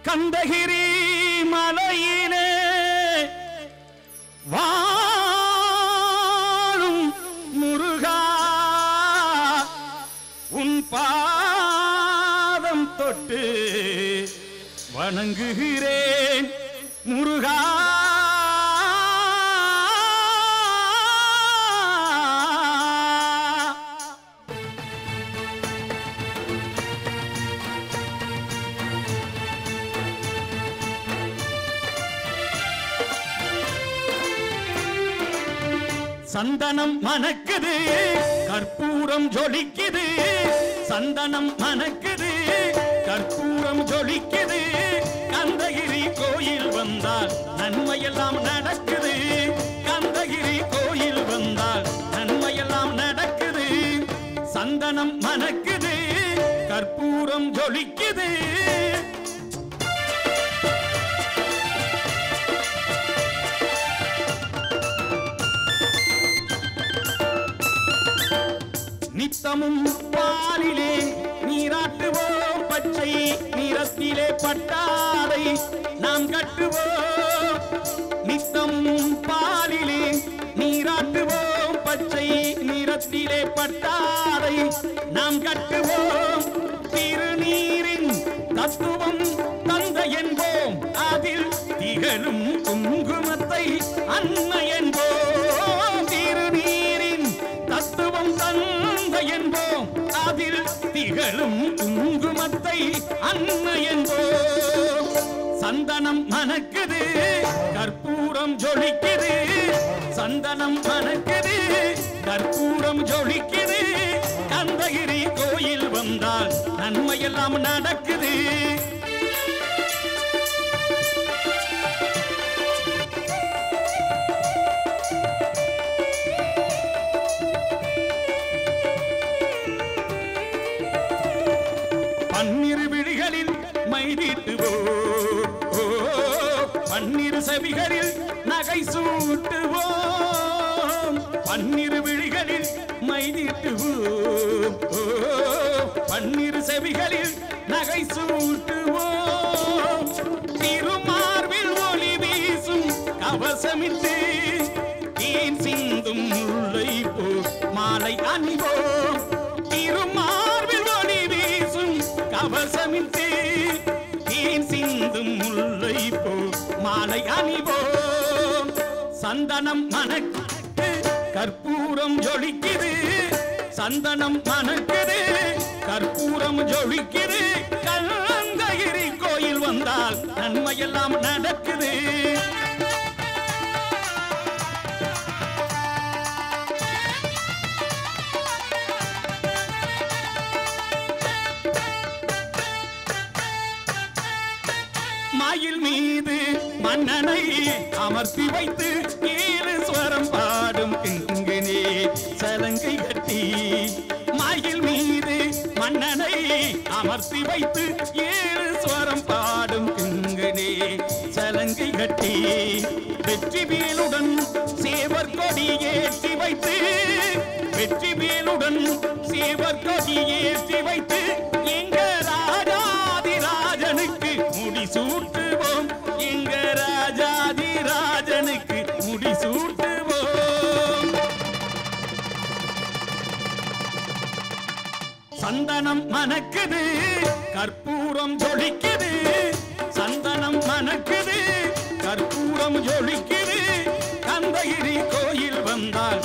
கந்தகிரி மலையிலே வாழும் முருகா உன் பாதம் தொட்டு வணங்குகிறேன் முருகா சந்தனம் மணக்குது கற்பூரம் ஜொலிக்குது சந்தனம் மணக்குது கற்பூரம் ஜொலிக்குது கந்தகிரி கோயில் வந்தால் நன்மையெல்லாம் நடக்குது கந்தகிரி கோயில் வந்தால் நன்மையெல்லாம் நடக்குது சந்தனம் மணக்குது கற்பூரம் ஜொலிக்குது நித்தமும் பாலிலே நீராட்டுவோம் பச்சை நிறத்திலே பட்டாடை நாம் கட்டுவோம் நித்தமும் பாலிலே நீராட்டுவோம் பச்சை நிறத்திலே பட்டாடை நாம் கட்டுவோம் திருநீரின் தத்துவம் தந்தை என்போம் அதில் திகழும் குங்குமத்தை அன்னை என்போம் திருநீரின் தத்துவம் தந்தை என்போம் அதில் திகழும் குங்குமத்தை அன்னை என்போம் சந்தனம் மணக்குது கற்பூரம் ஜொலிக்குது சந்தனம் மணக்குது கற்பூரம் ஜொலிக்குது கந்தகிரி கோயில் வந்தால் நன்மையெல்லாம் நடக்குது பன்னிரு விழிகளில் மைதீட்டுவோம் ஓ, பன்னிரு செவிகளில் நகை சூட்டுவோம் பன்னிரு விழிகளில் மைதீட்டுவோம் ஓ, பன்னிரு செவிகளில் நகை சூட்டுவோம் திருமார்பில் ஒளி வீசும் கவசமிட்டு ஏன் சிந்தும் முல்லை போ மாலை அணிவோம் திருமார்பில் ஒளி வீசும் கவசமிட்டு ஏன் சிந்தும் முல்லை போ மாலை அணிவோம் சந்தனம் மணக்கு கற்பூரம் ஜொலிக்குது சந்தனம் மணக்குது கற்பூரம் ஜொலிக்குது கந்தகிரி கோயில் வந்தால் நன்மையெல்லாம் நடக்குது மயில் மீது மன்னனை அமர்த்தி வைத்து ஏழு ஸ்வரம் பாடும் கிங்கனே சலங்கை கட்டி மயில் மீது மன்னனை அமர்த்தி வைத்து ஏழு ஸ்வரம் பாடும் கிங்கனே சலங்கை கட்டி வெற்றி வேலுடன் சேவர் கொடி ஏற்றி வைத்து வெற்றி வேலுடன் சேவர் கொடி ஏற்றி வைத்து எங்க ராஜாதி ராஜனுக்கு முடி சூட்டுவோம் எங்க ராஜாதி ராஜனுக்கு முடி சூட்டுவோம் சந்தனம் மணக்குது கற்பூரம் ஜொலிக்குது சந்தனம் மணக்குது கற்பூரம் ஜொலிக்குது கந்தகிரி கோயில் வந்தால்